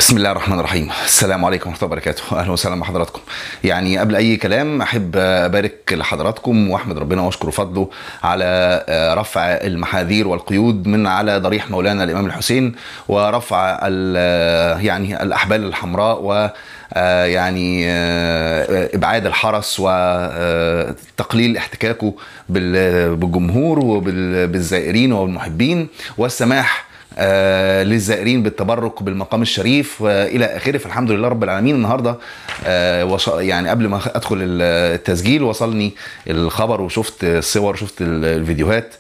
بسم الله الرحمن الرحيم السلام عليكم ورحمه الله وبركاته اهلا وسهلا بحضراتكم يعني قبل اي كلام احب ابارك لحضراتكم واحمد ربنا واشكر فضله على رفع المحاذير والقيود من على ضريح مولانا الامام الحسين ورفع يعني الاحبال الحمراء و يعني ابعاد الحرس وتقليل احتكاكه بالجمهور وبالزائرين والمحبين والسماح آه للزائرين بالتبرك بالمقام الشريف والى اخره فالحمد لله رب العالمين النهارده آه وص... يعني قبل ما ادخل التسجيل وصلني الخبر وشفت الصور وشفت الفيديوهات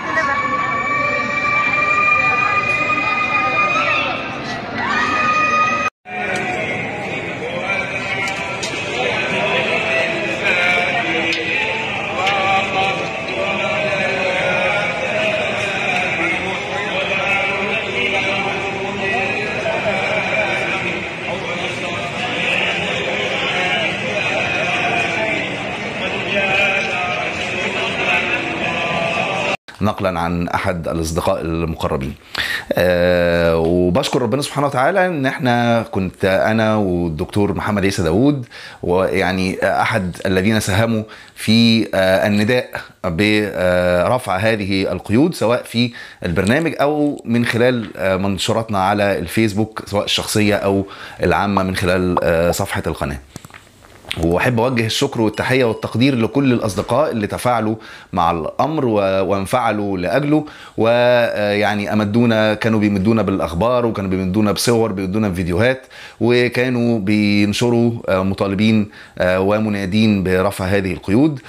نقلا عن احد الاصدقاء المقربين أه وبشكر ربنا سبحانه وتعالى ان احنا كنت انا والدكتور محمد عيسى داوود ويعني احد الذين ساهموا في أه النداء برفع هذه القيود سواء في البرنامج او من خلال منشوراتنا على الفيسبوك سواء الشخصيه او العامه من خلال صفحه القناه واحب اوجه الشكر والتحيه والتقدير لكل الاصدقاء اللي تفاعلوا مع الامر وانفعلوا لاجله ويعني امدونا كانوا بيمدونا بالاخبار وكانوا بيمدونا بصور بيمدونا بفيديوهات وكانوا بينشروا مطالبين ومنادين برفع هذه القيود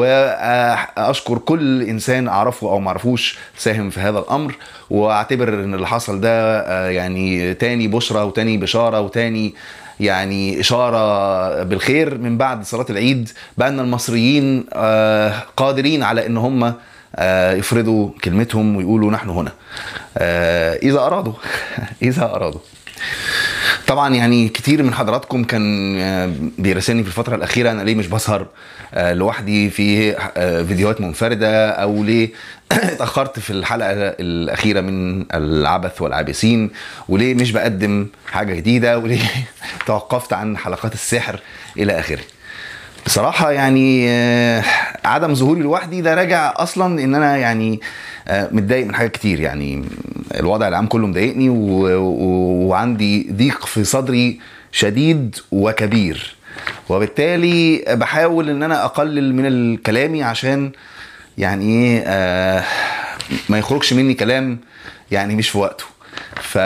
واشكر كل انسان اعرفه او معرفوش ساهم في هذا الامر واعتبر ان اللي حصل ده يعني تاني بشرى وتاني بشاره وتاني يعني إشارة بالخير من بعد صلاة العيد بأن المصريين قادرين على أن هم يفرضوا كلمتهم ويقولوا نحن هنا إذا أرادوا إذا أرادوا طبعا يعني كتير من حضراتكم كان بيراسلني في الفتره الاخيره انا ليه مش بسهر لوحدي في فيديوهات منفرده او ليه اتاخرت في الحلقه الاخيره من العبث والعابثين وليه مش بقدم حاجه جديده وليه توقفت عن حلقات السحر الى اخره بصراحة يعني عدم ظهوري لوحدي ده راجع أصلا إن أنا يعني متضايق من حاجات كتير يعني الوضع العام كله مضايقني و... و... وعندي ضيق في صدري شديد وكبير وبالتالي بحاول ان انا اقلل من كلامي عشان يعني ايه آه ما يخرجش مني كلام يعني مش في وقته ف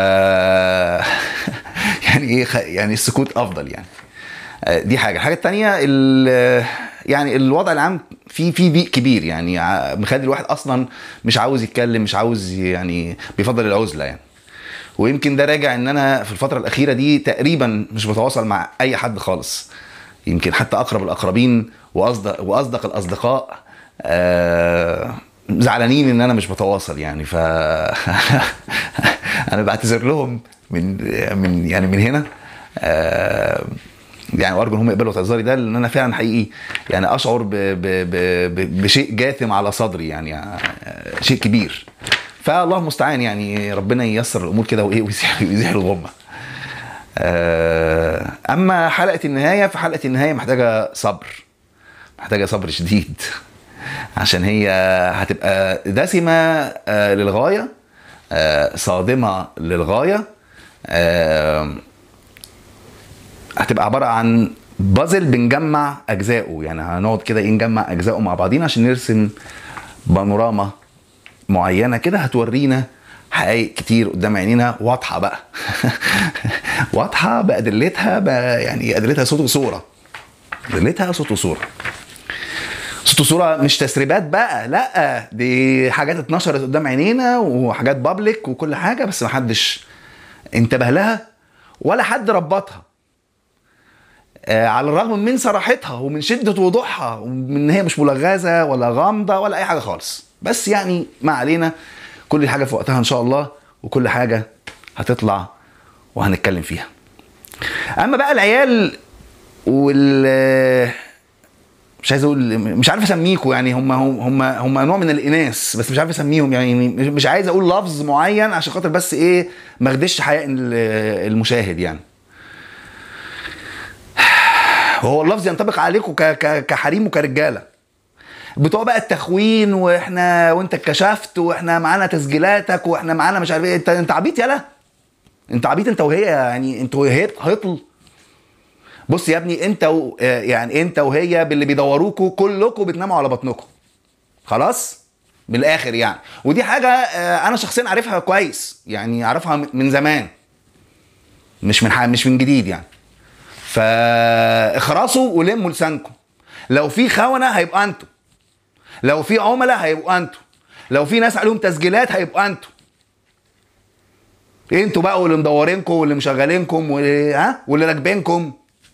يعني ايه يعني السكوت افضل يعني دي حاجه الحاجه الثانيه يعني الوضع العام في في ضيق كبير يعني مخلي الواحد اصلا مش عاوز يتكلم مش عاوز يعني بيفضل العزله يعني ويمكن ده راجع ان انا في الفتره الاخيره دي تقريبا مش بتواصل مع اي حد خالص يمكن حتى اقرب الاقربين واصدق واصدق الاصدقاء آه زعلانين ان انا مش بتواصل يعني ف انا بعتذر لهم من من يعني من هنا آه يعني وارجو ان هم يقبلوا اعتذاري ده لان انا فعلا حقيقي يعني اشعر ب ب ب بشيء جاثم على صدري يعني, يعني شيء كبير فالله المستعان يعني ربنا ييسر الامور كده وايه ويزيح الغمه اما حلقه النهايه فحلقه النهايه محتاجه صبر محتاجه صبر شديد عشان هي هتبقى دسمه للغايه صادمه للغايه هتبقى عباره عن بازل بنجمع اجزائه يعني هنقعد كده ايه نجمع اجزائه مع بعضينا عشان نرسم بانوراما معينه كده هتورينا حقائق كتير قدام عينينا واضحه بقى واضحه بادلتها بقى يعني ادلتها صوت وصوره ادلتها صوت وصوره صوت وصوره مش تسريبات بقى لا دي حاجات اتنشرت قدام عينينا وحاجات بابليك وكل حاجه بس محدش انتبه لها ولا حد ربطها على الرغم من صراحتها ومن شدة وضوحها ومن ان هي مش ملغزة ولا غامضة ولا اي حاجة خالص بس يعني ما علينا كل حاجة في وقتها ان شاء الله وكل حاجة هتطلع وهنتكلم فيها اما بقى العيال وال مش عايز اقول مش عارف اسميكم يعني هم هم هم نوع من الاناث بس مش عارف اسميهم يعني مش عايز اقول لفظ معين عشان خاطر بس ايه ما اخدش حياء المشاهد يعني وهو اللفظ ينطبق عليكم ك- ك- كحريم وكرجاله بتوع بقى التخوين واحنا وانت اتكشفت واحنا معانا تسجيلاتك واحنا معانا مش عارف ايه انت انت عبيط يالا انت عبيط انت وهي يعني انتوا وهي هيطل بص يا ابني انت و... آه، يعني انت وهي باللي بيدوروكوا كلكم بتناموا على بطنكم خلاص من الاخر يعني ودي حاجه آه، انا شخصيا عارفها كويس يعني عارفها م- من زمان مش من ح... مش من جديد يعني فاخرسوا ولموا لسانكم لو في خونه هيبقى انتوا لو في عملاء هيبقوا انتوا لو في ناس عليهم تسجيلات هيبقوا انتوا انتوا بقى واللي مدورينكم واللي مشغلينكم واللي ها واللي راكبينكم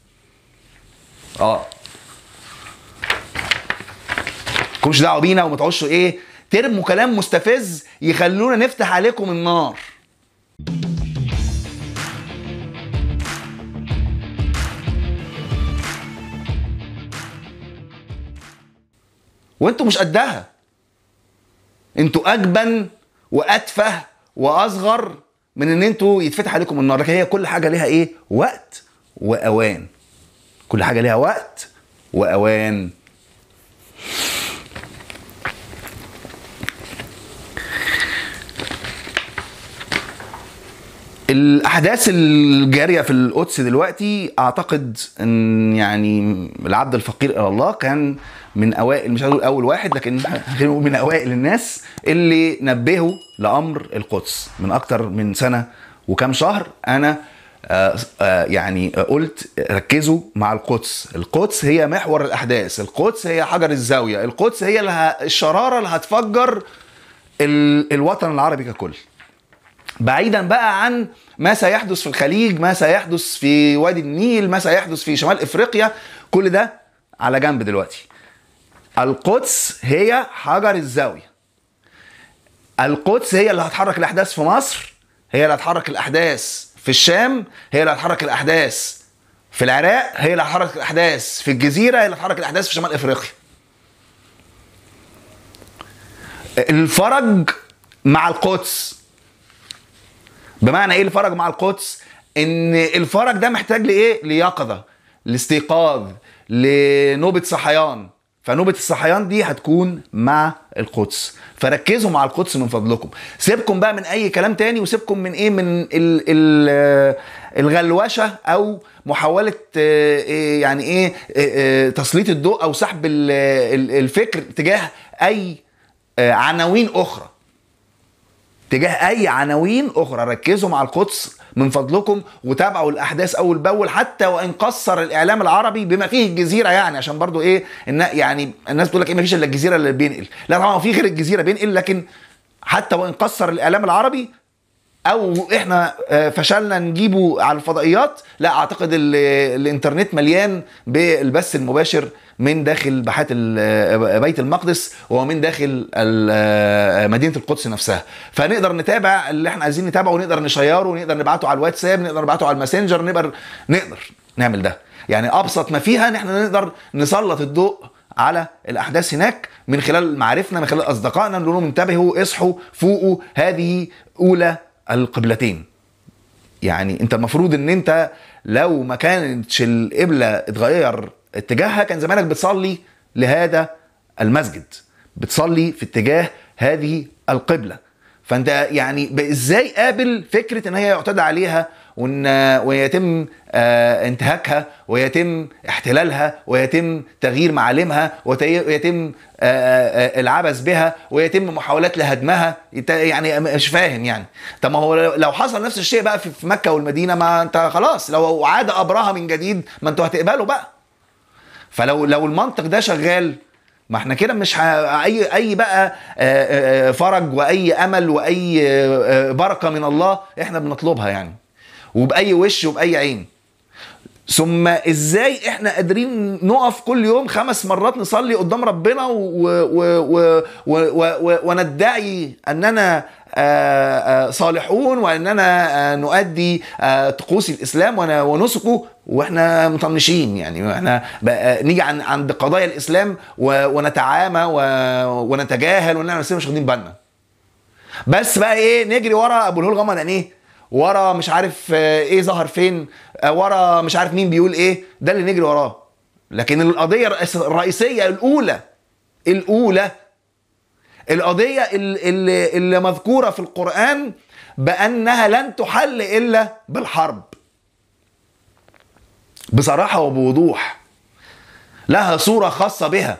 اه كمش دعوه بينا وما تقعدش ايه ترموا كلام مستفز يخلونا نفتح عليكم النار وانتوا مش قدها انتوا اجبن واتفه واصغر من ان انتوا يتفتح عليكم النار لكن هي كل حاجه ليها ايه وقت واوان كل حاجه ليها وقت واوان الاحداث الجاريه في القدس دلوقتي اعتقد ان يعني العبد الفقير الى الله كان من اوائل مش هقول اول واحد لكن خلينا نقول من اوائل الناس اللي نبهوا لامر القدس من اكتر من سنه وكام شهر انا آه، آه، يعني قلت ركزوا مع القدس القدس هي محور الاحداث القدس هي حجر الزاويه القدس هي اللي ه- الشراره اللي هتفجر ال- الوطن العربي ككل بعيدا بقى عن ما سيحدث في الخليج ما سيحدث في وادي النيل ما سيحدث في شمال افريقيا كل ده على جنب دلوقتي القدس هي حجر الزاويه القدس هي اللي هتحرك الاحداث في مصر هي اللي هتحرك الاحداث في الشام هي اللي هتحرك الاحداث في العراق هي اللي هتحرك الاحداث في الجزيره هي اللي هتحرك الاحداث في شمال افريقيا الفرج مع القدس بمعنى ايه الفرج مع القدس ان الفرج ده محتاج لايه ليقظه لاستيقاظ لنوبه صحيان فنوبة الصحيان دي هتكون مع القدس فركزوا مع القدس من فضلكم سيبكم بقى من اي كلام تاني وسيبكم من ايه من ال ال آه، الغلوشه او محاوله آه، إيه يعني ايه آه، آه، تسليط الضوء او سحب ال- ال- الفكر تجاه اي آه، عناوين اخرى تجاه اي عناوين اخرى ركزوا مع القدس من فضلكم وتابعوا الاحداث اول باول حتى وان قصر الاعلام العربي بما فيه الجزيره يعني عشان برضو ايه ان يعني الناس بتقول لك ايه ما فيش الا الجزيره اللي بينقل لا طبعا في غير الجزيره بينقل لكن حتى وان قصر الاعلام العربي او احنا آه، فشلنا نجيبه على الفضائيات لا اعتقد ال- الانترنت مليان بالبث المباشر من داخل باحات ال- آه، بيت المقدس ومن داخل ال- آه، مدينه القدس نفسها فنقدر نتابع اللي احنا عايزين نتابعه ونقدر نشيره ونقدر نبعته على الواتساب نقدر نبعته على الماسنجر نقدر نقدر نعمل ده يعني ابسط ما فيها ان احنا نقدر نسلط الضوء على الاحداث هناك من خلال معارفنا من خلال اصدقائنا نقول لهم انتبهوا اصحوا فوقوا هذه اولى القبلتين يعني انت المفروض ان انت لو ما كانتش القبله اتغير اتجاهها كان زمانك بتصلي لهذا المسجد بتصلي في اتجاه هذه القبله فانت يعني ب- ازاي قابل فكره ان هي يعتدى عليها وان ويتم آه، انتهاكها ويتم احتلالها ويتم تغيير معالمها وتي- ويتم آه، آه، العبث بها ويتم محاولات لهدمها يت- يعني مش فاهم يعني طب ما هو لو حصل نفس الشيء بقى في في مكه والمدينه ما انت خلاص لو عاد ابرهه من جديد ما انتوا هتقبلوا بقى فلو لو المنطق ده شغال ما احنا كده مش ه... اي اي بقى آه، آه، فرج واي امل واي آه، آه، بركه من الله احنا بنطلبها يعني وباي وش وباي عين ثم ازاي احنا قادرين نقف كل يوم خمس مرات نصلي قدام ربنا و و و و و و وندعي اننا آه، آه، صالحون واننا آه، نؤدي آه، طقوس الاسلام ون- ونسكه واحنا مطنشين يعني احنا بقى نيجي عن عند قضايا الاسلام و- ونتعامى و- ونتجاهل ونعمل نفسنا مش واخدين بالنا بس بقى ايه نجري ورا ابو الهول غمض عينيه ورا مش عارف آه، ايه ظهر فين آه، ورا مش عارف مين بيقول ايه ده اللي نجري وراه لكن القضيه الرئيس- الرئيسيه الاولى الاولى القضيه اللي, اللي, اللي مذكوره في القران بانها لن تحل الا بالحرب بصراحه وبوضوح لها صوره خاصه بها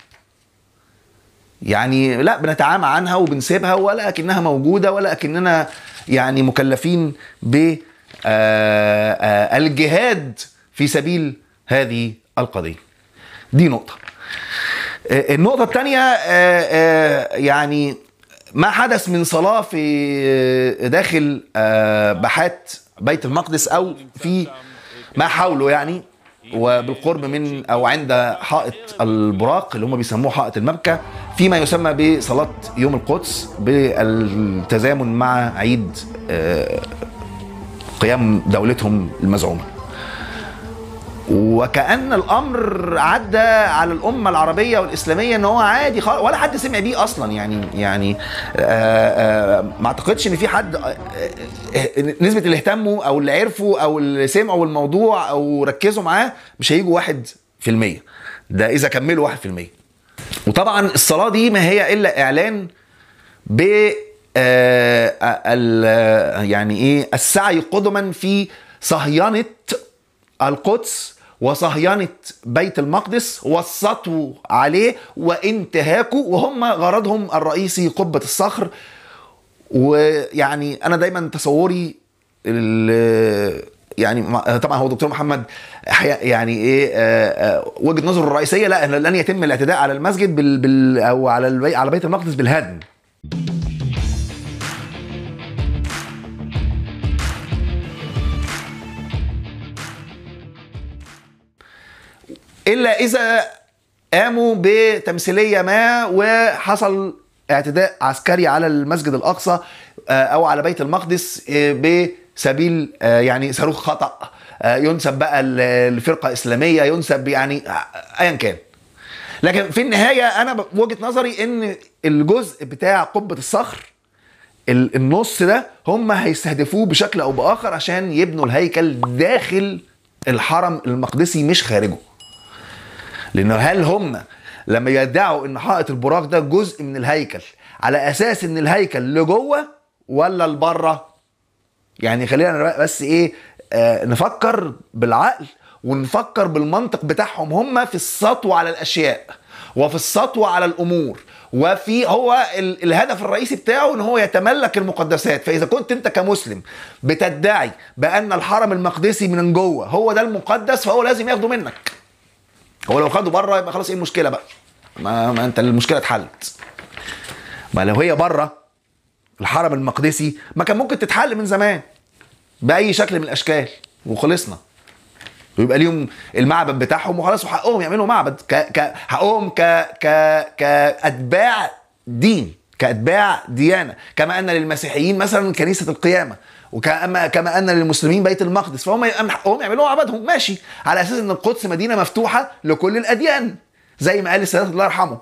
يعني لا بنتعامى عنها وبنسيبها ولا اكنها موجوده ولا اكننا يعني مكلفين ب آه، آه، الجهاد في سبيل هذه القضيه دي نقطه آه، النقطه الثانيه يعني ما حدث من صلاه في آه، داخل آه، باحات بيت المقدس او في ما حوله يعني وبالقرب من او عند حائط البراق اللي هم بيسموه حائط المبكى فيما يسمى بصلاه يوم القدس بالتزامن مع عيد آه، قيام دولتهم المزعومه وكأن الأمر عدى على الأمة العربية والإسلامية إن هو عادي خالص ولا حد سمع بيه أصلا يعني يعني آآ آآ ما أعتقدش إن في حد آآ آآ نسبة اللي اهتموا أو اللي عرفوا أو اللي سمعوا الموضوع أو ركزوا معاه مش هيجوا واحد في المية ده إذا كملوا واحد في المية وطبعا الصلاة دي ما هي إلا إعلان ب آه، ال- يعني ايه السعي قدما في صهينه القدس وصهينه بيت المقدس والسطو عليه وانتهاكه وهم غرضهم الرئيسي قبه الصخر ويعني انا دايما تصوري ال- يعني ما- طبعا هو دكتور محمد حي- يعني ايه آه، آه، وجهه نظره الرئيسيه لا إن لن يتم الاعتداء على المسجد بال, بال او على البي على بيت المقدس بالهدم الا اذا قاموا بتمثيليه ما وحصل اعتداء عسكري على المسجد الاقصى آه، او على بيت المقدس آه، بسبيل آه، يعني صاروخ خطا آه، ينسب بقى ل- لفرقه اسلاميه ينسب يعني آه، ايا كان لكن في النهايه انا ب- وجهه نظري ان الجزء بتاع قبه الصخر ال- النص ده هم هيستهدفوه بشكل او باخر عشان يبنوا الهيكل داخل الحرم المقدسي مش خارجه لانه هل هم لما يدعوا ان حائط البراق ده جزء من الهيكل على اساس ان الهيكل لجوه ولا لبره يعني خلينا بس ايه آه نفكر بالعقل ونفكر بالمنطق بتاعهم هم في السطو على الاشياء وفي السطو على الامور وفي هو ال- الهدف الرئيسي بتاعه ان هو يتملك المقدسات فاذا كنت انت كمسلم بتدعي بان الحرم المقدسي من جوه هو ده المقدس فهو لازم ياخده منك هو لو خده بره يبقى خلاص ايه المشكله بقى ما, ما انت المشكله اتحلت ما لو هي بره الحرم المقدسي ما كان ممكن تتحل من زمان باي شكل من الاشكال وخلصنا ويبقى ليهم المعبد بتاعهم وخلاص وحقهم يعملوا معبد ك... ك... حقهم ك... ك... كاتباع دين كاتباع ديانه كما ان للمسيحيين مثلا كنيسه القيامه وكما كما ان للمسلمين بيت المقدس فهم يبقى من حقهم يعملوا معبدهم ماشي على اساس ان القدس مدينه مفتوحه لكل الاديان زي ما قال السادات الله يرحمه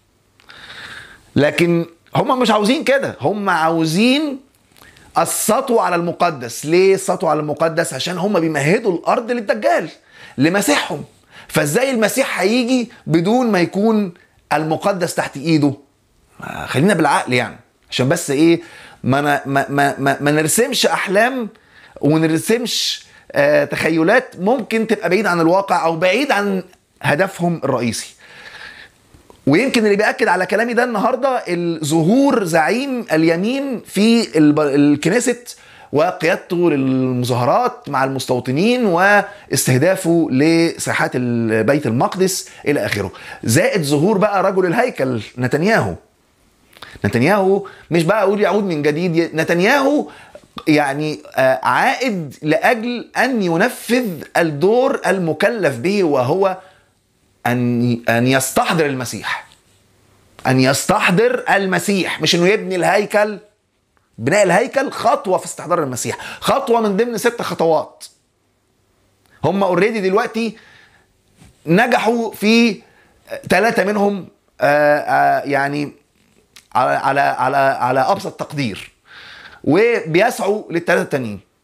لكن هم مش عاوزين كده هم عاوزين السطو على المقدس ليه السطو على المقدس عشان هم بيمهدوا الارض للدجال لمسيحهم فازاي المسيح هيجي بدون ما يكون المقدس تحت ايده ما خلينا بالعقل يعني عشان بس ايه ما ما ما ما, ما, ما نرسمش احلام ونرسمش آه تخيلات ممكن تبقى بعيد عن الواقع او بعيد عن هدفهم الرئيسي ويمكن اللي بياكد على كلامي ده النهارده ظهور زعيم اليمين في الب- الكنيست وقيادته للمظاهرات مع المستوطنين واستهدافه لساحات ال- بيت المقدس الى اخره زائد ظهور بقى رجل الهيكل نتنياهو نتنياهو مش بقى اقول يعود من جديد نتنياهو يعني آه، عائد لاجل ان ينفذ الدور المكلف به وهو ان ان يستحضر المسيح ان يستحضر المسيح مش انه يبني الهيكل بناء الهيكل خطوه في استحضار المسيح خطوه من ضمن ست خطوات هم اوريدي دلوقتي نجحوا في ثلاثه منهم آه، آه، يعني على على على على ابسط تقدير وبيسعوا للثلاثه التانيين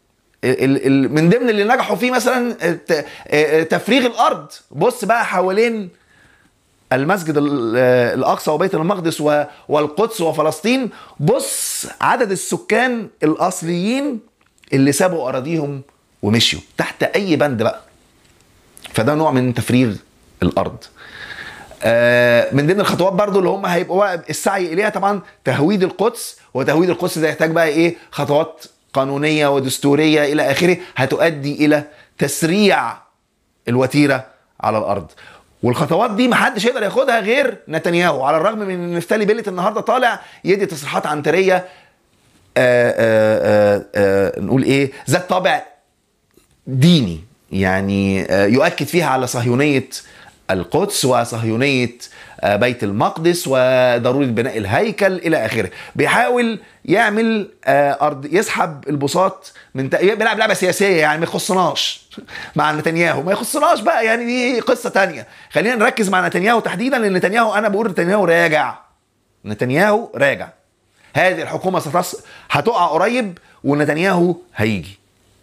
ال- ال- من ضمن اللي نجحوا فيه مثلا الت- آه، تفريغ الارض بص بقى حوالين المسجد ال- آه، الاقصى وبيت المقدس و- والقدس وفلسطين بص عدد السكان الاصليين اللي سابوا اراضيهم ومشيوا تحت اي بند بقى فده نوع من تفريغ الارض آه، من ضمن الخطوات برضو اللي هم هيبقوا بقى السعي اليها طبعا تهويد القدس وتهويد القدس ده يحتاج بقى ايه خطوات قانونيه ودستوريه الى اخره هتؤدي الى تسريع الوتيره على الارض والخطوات دي محدش يقدر ياخدها غير نتنياهو على الرغم من ان نفتالي بيلت النهارده طالع يدي تصريحات عنتريه آه آه آه آه نقول ايه ذات طابع ديني يعني آه، يؤكد فيها على صهيونية القدس وصهيونية آه، بيت المقدس وضرورة بناء الهيكل إلى آخره بيحاول يعمل آه، أرض يسحب البساط من ت... بيلعب لعبة سياسية يعني ما يخصناش مع نتنياهو ما يخصناش بقى يعني دي قصة تانية خلينا نركز مع نتنياهو تحديدا لأن نتنياهو أنا بقول نتنياهو راجع نتنياهو راجع هذه الحكومة ستص... هتقع قريب ونتنياهو هيجي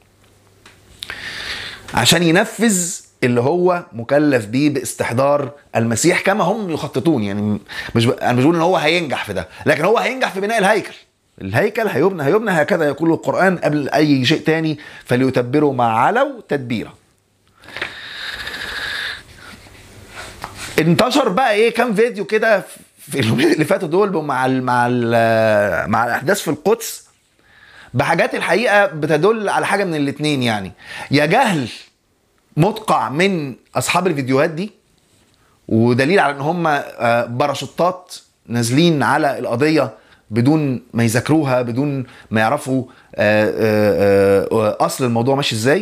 عشان ينفذ اللي هو مكلف بيه باستحضار المسيح كما هم يخططون يعني مش ب... انا مش بقول ان هو هينجح في ده لكن هو هينجح في بناء الهيكل الهيكل هيبنى هيبنى هكذا يقول القرآن قبل أي شيء تاني فليتبروا ما علوا تدبيرا انتشر بقى ايه كام فيديو كده في اليومين اللي فاتوا دول مع ال مع ال مع الاحداث في القدس بحاجات الحقيقه بتدل على حاجه من الاتنين يعني يا جهل مدقع من اصحاب الفيديوهات دي ودليل على ان هم آه، باراشوتات نازلين على القضيه بدون ما يذاكروها بدون ما يعرفوا آه، آه، آه، اصل الموضوع ماشي ازاي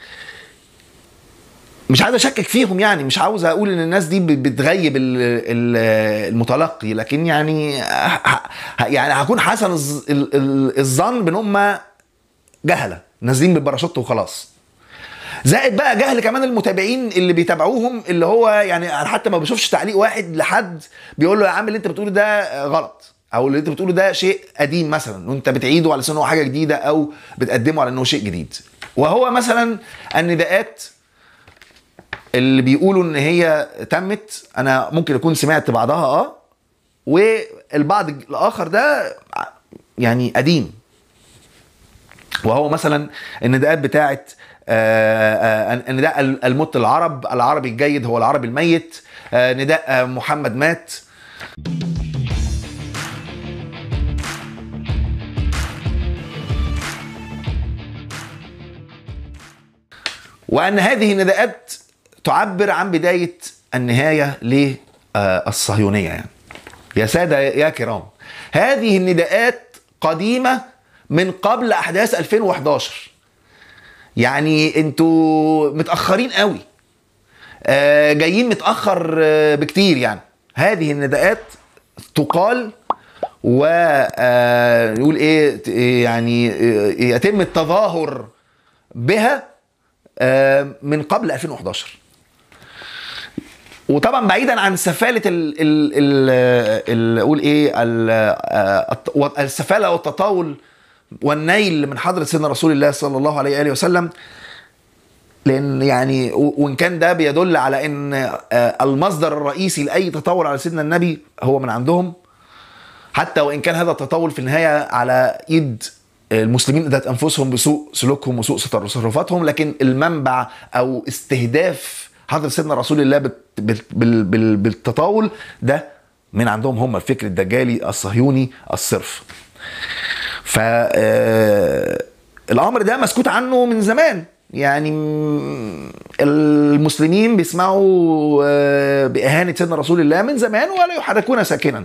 مش عايز اشكك فيهم يعني مش عاوز اقول ان الناس دي بتغيب ال- ال- المتلقي لكن يعني ه- ه- يعني هكون حسن الظ- ال- ال- الظن بان هم جهله نازلين بالباراشوت وخلاص زائد بقى جهل كمان المتابعين اللي بيتابعوهم اللي هو يعني انا حتى ما بشوفش تعليق واحد لحد بيقول له يا عم اللي انت بتقوله ده غلط او اللي انت بتقوله ده شيء قديم مثلا وانت بتعيده على اساس ان هو حاجه جديده او بتقدمه على انه شيء جديد وهو مثلا النداءات اللي بيقولوا ان هي تمت انا ممكن اكون سمعت بعضها اه والبعض الاخر ده يعني قديم وهو مثلا النداءات بتاعت آه، آه، النداء المت العرب العربي الجيد هو العربي الميت آه، نداء آه، محمد مات وان هذه النداءات تعبر عن بدايه النهايه للصهيونيه يعني يا ساده يا كرام هذه النداءات قديمه من قبل احداث 2011 يعني انتوا متاخرين قوي آه، جايين متاخر آه، بكتير يعني هذه النداءات تقال ونقول ايه ت- يعني آه، يتم التظاهر بها آه، من قبل 2011 وطبعا بعيدا عن سفاله ال ال ال ال قول ايه ال- آه، الت- السفاله والتطاول والنيل من حضره سيدنا رسول الله صلى الله عليه واله وسلم لان يعني و- وان كان ده بيدل على ان آه، المصدر الرئيسي لاي تطور على سيدنا النبي هو من عندهم حتى وان كان هذا التطور في النهايه على ايد المسلمين ذات انفسهم بسوء سلوكهم وسوء تصرفاتهم لكن المنبع او استهداف حضره سيدنا رسول الله بال- بال- بال- بال- بالتطاول ده من عندهم هم الفكر الدجالي الصهيوني الصرف ف آه، الامر ده مسكوت عنه من زمان يعني م- المسلمين بيسمعوا آه، باهانه سيدنا رسول الله من زمان ولا يحركون ساكنا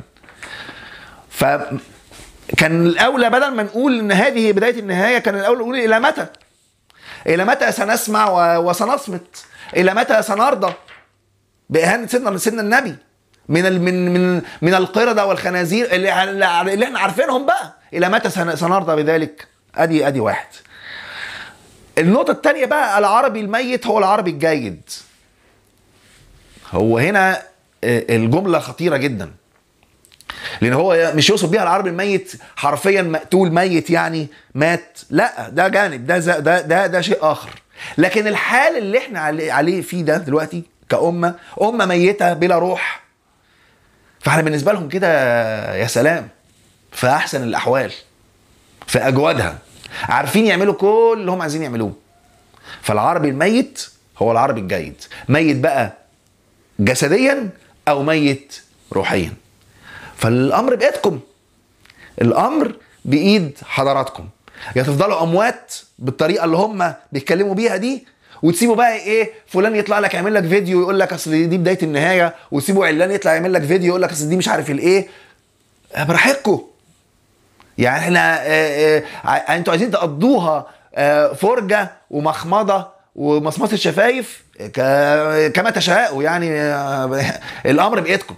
فكان الاولى بدل ما نقول ان هذه بدايه النهايه كان الاولى نقول الى متى الى متى سنسمع و- وسنصمت الى متى سنرضى باهانه سيدنا سيدنا النبي من ال من من من القرده والخنازير اللي اللي احنا عارفينهم بقى الى متى سن- سنرضى بذلك ادي ادي واحد النقطة الثانية بقى العربي الميت هو العربي الجيد هو هنا آه، الجملة خطيرة جدا لان هو مش يقصد بيها العربي الميت حرفيا مقتول ميت يعني مات لا ده جانب ده ز- ده ده, ده شيء اخر لكن الحال اللي احنا علي- عليه فيه ده دلوقتي كأمة أمة ميتة بلا روح فاحنا بالنسبة لهم كده يا سلام في أحسن الأحوال في أجودها عارفين يعملوا كل اللي هم عايزين يعملوه فالعربي الميت هو العربي الجيد ميت بقى جسديا أو ميت روحيا فالأمر بإيدكم الأمر بإيد حضراتكم يا تفضلوا أموات بالطريقة اللي هم بيتكلموا بيها دي وتسيبوا بقى ايه فلان يطلع لك يعمل لك فيديو يقول لك اصل دي بدايه النهايه وتسيبوا علان يطلع يعمل لك فيديو يقول لك اصل دي مش عارف الايه براحتكم يعني احنا آه، آه، انتوا عايزين تقضوها آه، فرجه ومخمضه ومصمصه شفايف ك- كما تشاءوا يعني آه، الامر بايدكم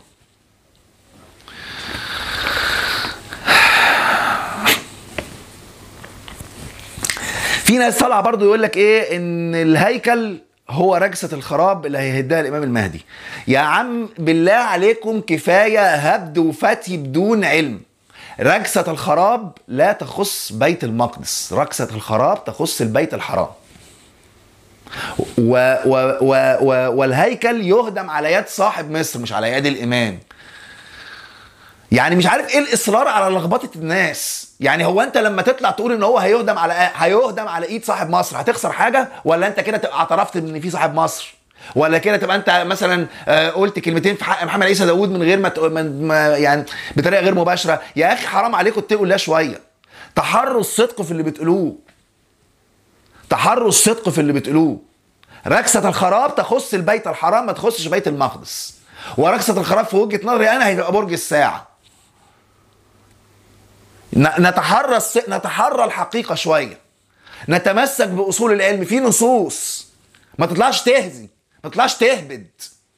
في ناس طالعه برضو يقول لك ايه ان الهيكل هو رجسة الخراب اللي هيهدها الامام المهدي يا عم بالله عليكم كفايه هبد وفتي بدون علم رجسة الخراب لا تخص بيت المقدس رجسة الخراب تخص البيت الحرام و و و و والهيكل يهدم على يد صاحب مصر مش على يد الامام يعني مش عارف ايه الاصرار على لخبطه الناس يعني هو انت لما تطلع تقول ان هو هيهدم على هيهدم على ايد صاحب مصر هتخسر حاجه ولا انت كده تبقى اعترفت ان في صاحب مصر ولا كده تبقى انت مثلا آه، قلت كلمتين في حق محمد عيسى داوود من غير ما, تق- ما- ما يعني بطريقه غير مباشره يا اخي حرام عليكم اتقوا الله شويه تحروا الصدق في اللي بتقولوه تحروا الصدق في اللي بتقولوه ركسة الخراب تخص البيت الحرام ما تخصش بيت المقدس وركسة الخراب في وجهة نظري أنا هيبقى برج الساعة ن- نتحرى الص- نتحرى الحقيقة شوية نتمسك بأصول العلم في نصوص ما تطلعش تهزي ما تطلعش تهبد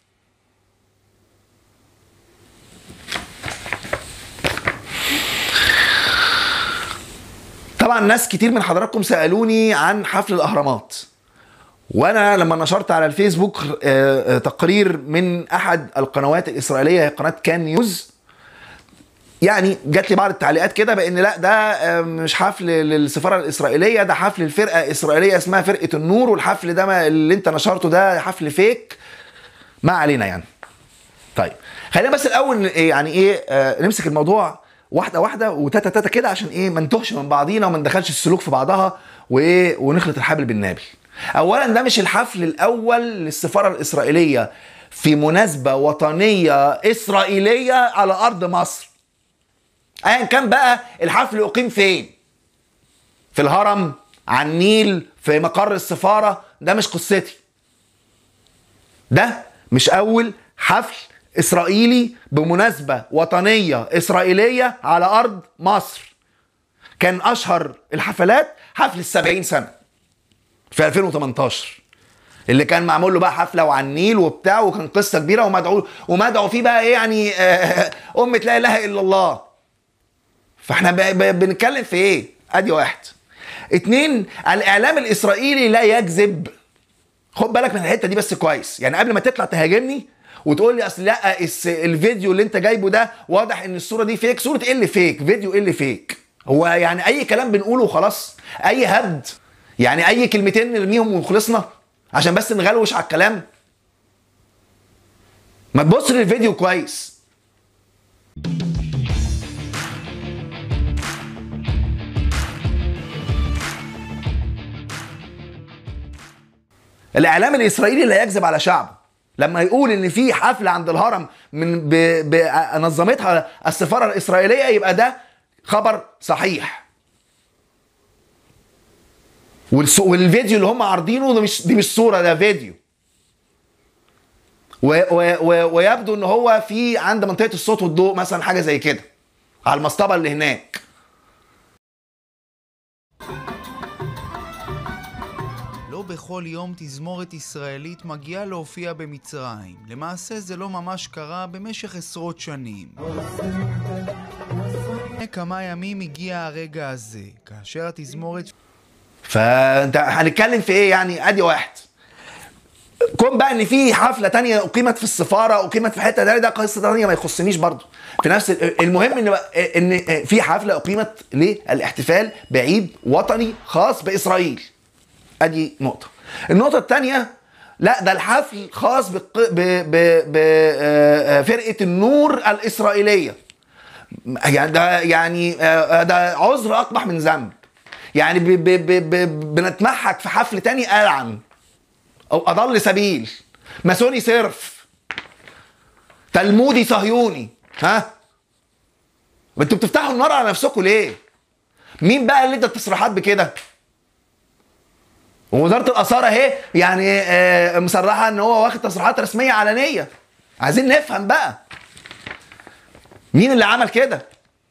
طبعا ناس كتير من حضراتكم سالوني عن حفل الاهرامات وانا لما نشرت على الفيسبوك آه، آه، تقرير من احد القنوات الاسرائيليه هي قناه كان نيوز يعني جات لي بعض التعليقات كده بان لا ده آه، مش حفل للسفاره الاسرائيليه ده حفل الفرقه اسرائيليه اسمها فرقه النور والحفل ده ما- اللي انت نشرته ده حفل فيك ما علينا يعني طيب خلينا بس الاول إيه يعني ايه آه نمسك الموضوع واحده واحده وتاتا تاتا كده عشان ايه ما نتوهش من بعضينا وما ندخلش السلوك في بعضها وايه ونخلط الحبل بالنابل اولا ده مش الحفل الاول للسفاره الاسرائيليه في مناسبه وطنيه اسرائيليه على ارض مصر ايا كان بقى الحفل اقيم فين في الهرم على النيل في مقر السفاره ده مش قصتي ده مش اول حفل اسرائيلي بمناسبه وطنيه اسرائيليه على ارض مصر كان اشهر الحفلات حفل السبعين سنه في 2018 اللي كان معمول له بقى حفله وعلى النيل وبتاع وكان قصه كبيره ومدعو ومدعو فيه بقى ايه يعني آه، امه لا اله الا الله فاحنا ب- ب- بنتكلم في ايه ادي واحد اتنين الاعلام الاسرائيلي لا يكذب خد بالك من الحته دي بس كويس يعني قبل ما تطلع تهاجمني وتقول لي اصل لا الس- الفيديو اللي انت جايبه ده واضح ان الصوره دي فيك صوره ايه اللي فيك فيديو ايه اللي فيك هو يعني اي كلام بنقوله وخلاص اي هبد يعني اي كلمتين نرميهم وخلصنا عشان بس نغلوش على الكلام ما تبص للفيديو كويس الاعلام الاسرائيلي لا يكذب على شعبه لما يقول ان في حفله عند الهرم من ب... ب... نظمتها السفاره الاسرائيليه يبقى ده خبر صحيح والس... والفيديو اللي هم عارضينه ده مش دي مش صوره ده فيديو و... و... و... ويبدو ان هو في عند منطقه الصوت والضوء مثلا حاجه زي كده على المصطبه اللي هناك לא בכל יום תזמורת ישראלית מגיעה להופיע במצרים. למעשה זה לא ממש קרה במשך עשרות שנים. לפני כמה ימים הגיע הרגע הזה, כאשר התזמורת فانت هنتكلم في ايه يعني ادي واحد كون بقى ان في حفله تانية اقيمت في السفاره اقيمت في حته تانية ده قصه تانية ما يخصنيش برضه في نفس ال- المهم ان ان في حفله اقيمت للاحتفال بعيد وطني خاص باسرائيل ادي نقطه النقطه الثانيه لا ده الحفل خاص بق- ب- ب- بفرقه النور الاسرائيليه يعني ده يعني آه، ده عذر اقبح من ذنب يعني ب ب ب ب بنتمحك في حفل تاني ألعن او اضل سبيل ماسوني صرف تلمودي صهيوني ها انتوا بتفتحوا النار على نفسكم ليه مين بقى اللي ادى التصريحات بكده ووزاره الاثار اهي يعني آه، مصرحه ان هو واخد تصريحات رسميه علنيه عايزين نفهم بقى مين اللي عمل كده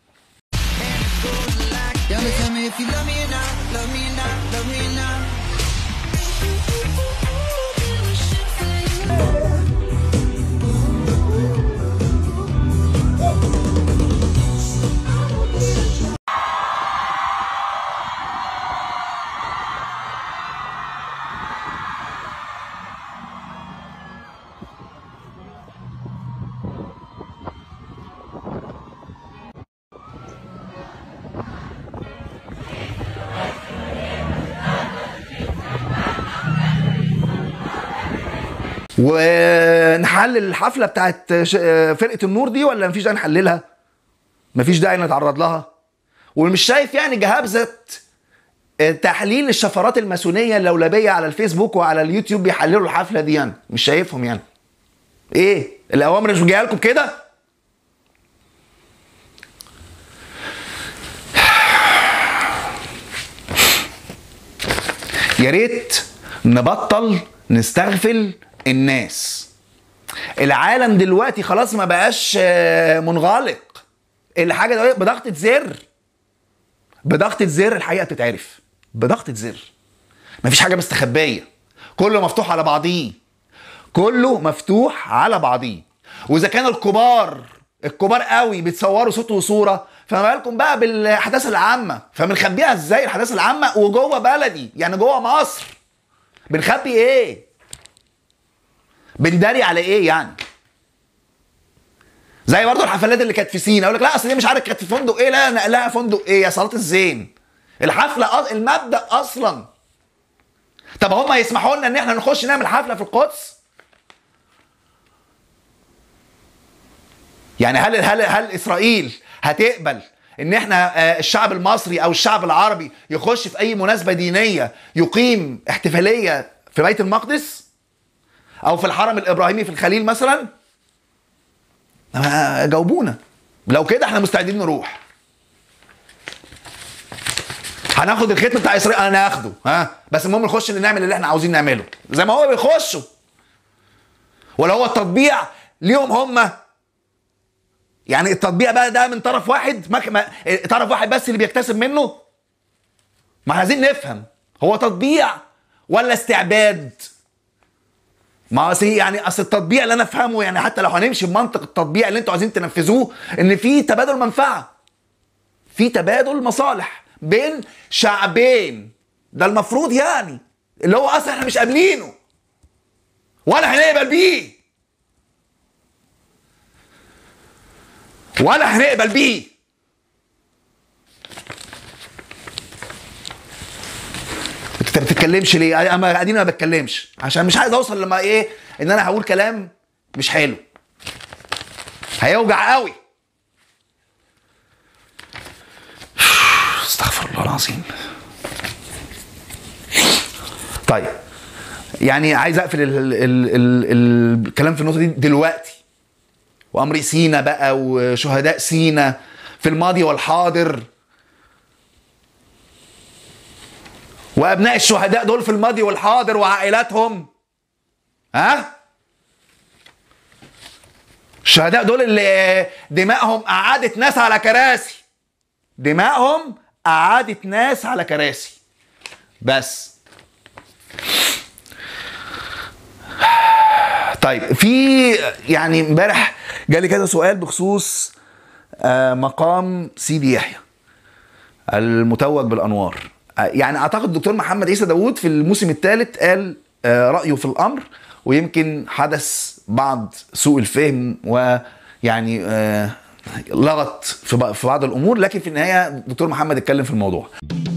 Yeah, me tell me if you love me or not, love me or not, love me or not. ونحلل الحفله بتاعت ش- فرقه النور دي ولا مفيش داعي نحللها مفيش داعي نتعرض لها ومش شايف يعني جهابزه تحليل الشفرات الماسونيه اللولبيه على الفيسبوك وعلى اليوتيوب بيحللوا الحفله دي يعني مش شايفهم يعني ايه الاوامر مش جايه لكم كده يا ريت نبطل نستغفل الناس العالم دلوقتي خلاص ما بقاش آه، منغلق الحاجه دلوقتي بضغطه زر بضغطه زر الحقيقه بتتعرف بضغطه زر مفيش حاجه مستخبيه كله مفتوح على بعضيه كله مفتوح على بعضيه واذا كان الكبار الكبار قوي بيتصوروا صوت وصوره فما بالكم بقى بالاحداث العامه فبنخبيها ازاي الاحداث العامه وجوه بلدي يعني جوه مصر بنخبي ايه بنداري على ايه يعني زي برضه الحفلات اللي كانت في سينا يقول لك لا اصل دي مش عارف كانت في فندق ايه لا نقلها فندق ايه يا صلاه الزين الحفله أص- المبدا اصلا طب هم يسمحوا لنا ان احنا نخش نعمل حفله في القدس يعني هل هل هل اسرائيل هتقبل ان احنا آه، الشعب المصري او الشعب العربي يخش في اي مناسبه دينيه يقيم احتفاليه في بيت المقدس او في الحرم الابراهيمي في الخليل مثلا ما جاوبونا لو كده احنا مستعدين نروح هناخد الختم بتاع اسرائيل انا هاخده ها بس المهم نخش اللي نعمل اللي احنا عاوزين نعمله زي ما هو بيخشوا ولا هو التطبيع ليهم هم يعني التطبيع بقى ده من طرف واحد ما ما طرف واحد بس اللي بيكتسب منه ما احنا عايزين نفهم هو تطبيع ولا استعباد ما أصل يعني اصل التطبيع اللي انا افهمه يعني حتى لو هنمشي بمنطق التطبيع اللي انتوا عايزين تنفذوه ان في تبادل منفعه في تبادل مصالح بين شعبين ده المفروض يعني اللي هو اصلا احنا مش قابلينه ولا هنقبل بيه ولا هنقبل بيه انت ما بتتكلمش ليه؟ انا قاعدين ما بتكلمش عشان مش عايز اوصل لما ايه ان انا هقول كلام مش حلو هيوجع قوي استغفر الله العظيم طيب يعني عايز اقفل ال ال ال ال الكلام في النقطه دي دلوقتي وامر سينا بقى وشهداء سينا في الماضي والحاضر وابناء الشهداء دول في الماضي والحاضر وعائلاتهم ها الشهداء دول اللي دمائهم قعدت ناس على كراسي دمائهم قعدت ناس على كراسي بس طيب في يعني امبارح جالي كده سؤال بخصوص آه، مقام سيدي يحيى المتوج بالانوار آه، يعني اعتقد الدكتور محمد عيسى داوود في الموسم الثالث قال آه، رايه في الامر ويمكن حدث بعض سوء الفهم ويعني آه لغط في بع- في بعض الامور لكن في النهايه الدكتور محمد اتكلم في الموضوع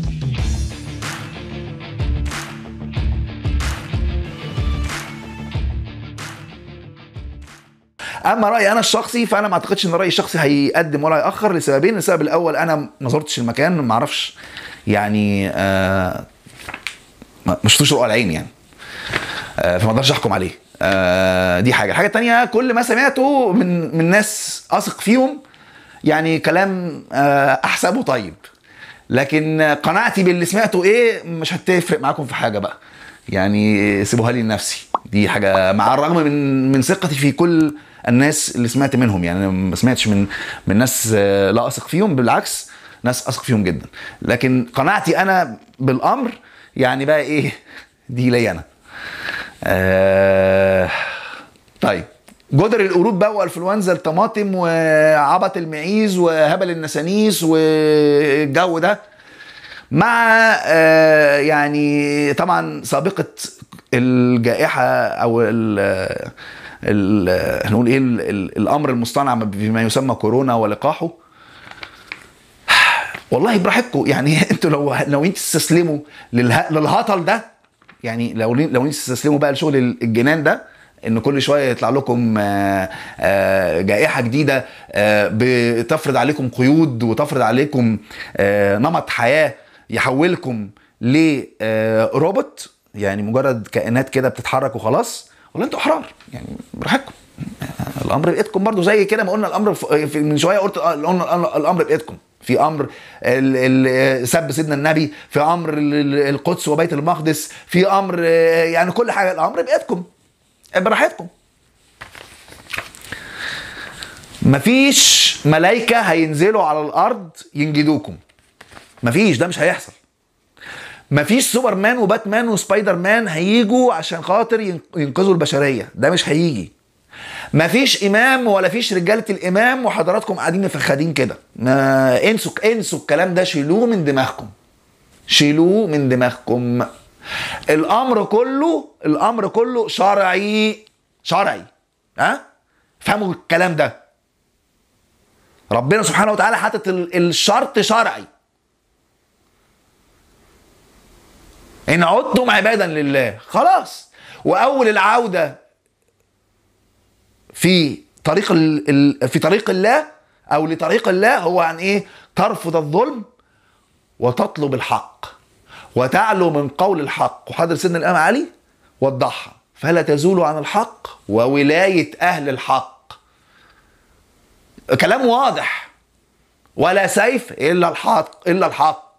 اما رايي انا الشخصي فانا ما اعتقدش ان رايي الشخصي هيقدم ولا هيأخر لسببين السبب الاول انا ما زرتش المكان ما اعرفش يعني آه ما ما شفتوش رؤى العين يعني آه فما اقدرش احكم عليه آه دي حاجه الحاجه التانية كل ما سمعته من من ناس اثق فيهم يعني كلام آه احسبه طيب لكن قناعتي باللي سمعته ايه مش هتفرق معاكم في حاجه بقى يعني سيبوها لي لنفسي دي حاجه مع الرغم من من ثقتي في كل الناس اللي سمعت منهم يعني أنا ما سمعتش من من ناس آه، لا اثق فيهم بالعكس ناس اثق فيهم جدا لكن قناعتي انا بالامر يعني بقى ايه دي ليا انا آه طيب جدر القرود بقى والانفلونزا الطماطم وعبط المعيز وهبل النسانيس والجو ده مع آه يعني طبعا سابقه الجائحه او ال ال هنقول ايه ال- ال- الامر المصطنع بما يسمى كورونا ولقاحه والله براحتكم يعني انتوا لو لو انتوا تستسلموا للها للهطل ده يعني لو لو انتوا تستسلموا بقى لشغل الجنان ده ان كل شويه يطلع لكم آه، آه، جائحه جديده آه، بتفرض عليكم قيود وتفرض عليكم آه، نمط حياه يحولكم لروبوت يعني مجرد كائنات كده بتتحرك وخلاص ولا انتوا احرار يعني براحتكم الامر بايدكم برضو زي كده ما قلنا الامر في في- من شويه قلت آه، قلنا الأمر- الامر بايدكم في امر ال- ال- سب سيدنا النبي في امر ال- ال- القدس وبيت المقدس في امر آه، يعني كل حاجه الامر بايدكم براحتكم مفيش ملايكه هينزلوا على الارض ينجدوكم مفيش ده مش هيحصل مفيش سوبرمان وباتمان وسبايدر مان هيجوا عشان خاطر ين- ينقذوا البشريه ده مش هيجي مفيش امام ولا فيش رجاله الامام وحضراتكم قاعدين مفخدين كده ما انسوا انسوا الكلام ده شيلوه من دماغكم شيلوه من دماغكم الامر كله الامر كله شرعي شرعي ها فهموا الكلام ده ربنا سبحانه وتعالى حاطط ال- الشرط شرعي ان عدتم عبادا لله خلاص واول العوده في طريق ال... ال... في طريق الله او لطريق الله هو عن ايه ترفض الظلم وتطلب الحق وتعلو من قول الحق وحضر سيدنا الامام علي وضحها فلا تزول عن الحق وولايه اهل الحق كلام واضح ولا سيف الا الحق الا الحق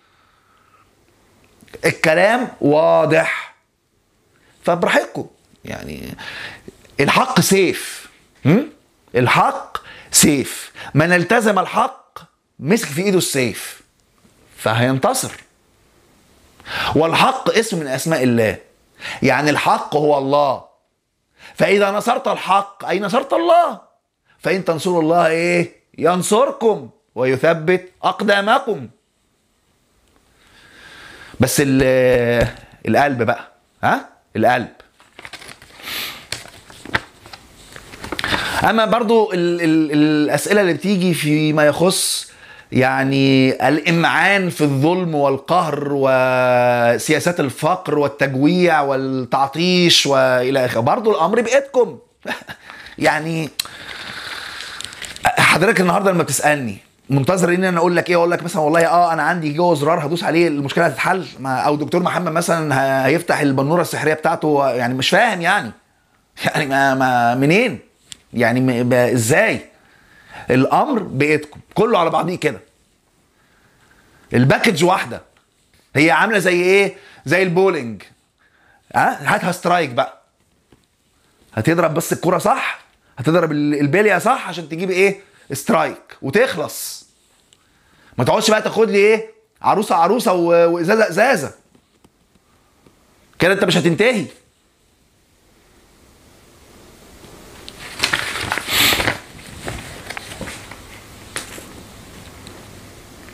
الكلام واضح فبراحتكم يعني الحق سيف هم؟ الحق سيف من التزم الحق مسك في ايده السيف فهينتصر والحق اسم من اسماء الله يعني الحق هو الله فاذا نصرت الحق اي نصرت الله فان تنصروا الله ايه ينصركم ويثبت اقدامكم بس ال- القلب بقى ها القلب اما برضو ال ال الاسئله اللي بتيجي فيما يخص يعني الامعان في الظلم والقهر وسياسات الفقر والتجويع والتعطيش والى اخره برضو الامر بايدكم يعني حضرتك النهارده لما بتسالني منتظر ان انا اقول لك ايه اقول لك مثلا والله اه انا عندي جوه زرار هدوس عليه المشكله هتتحل ما- او دكتور محمد مثلا ه- هيفتح البنوره السحريه بتاعته يعني مش فاهم يعني يعني ما, ما منين يعني م- ب- ازاي الامر بايدكم كله على بعضيه كده الباكج واحده هي عامله زي ايه زي البولينج ها هاتها سترايك بقى هتضرب بس الكرة صح هتضرب ال- البليه صح عشان تجيب ايه سترايك وتخلص ما تقعدش بقى تاخد لي ايه عروسه عروسه و- وازازه ازازه كده انت مش هتنتهي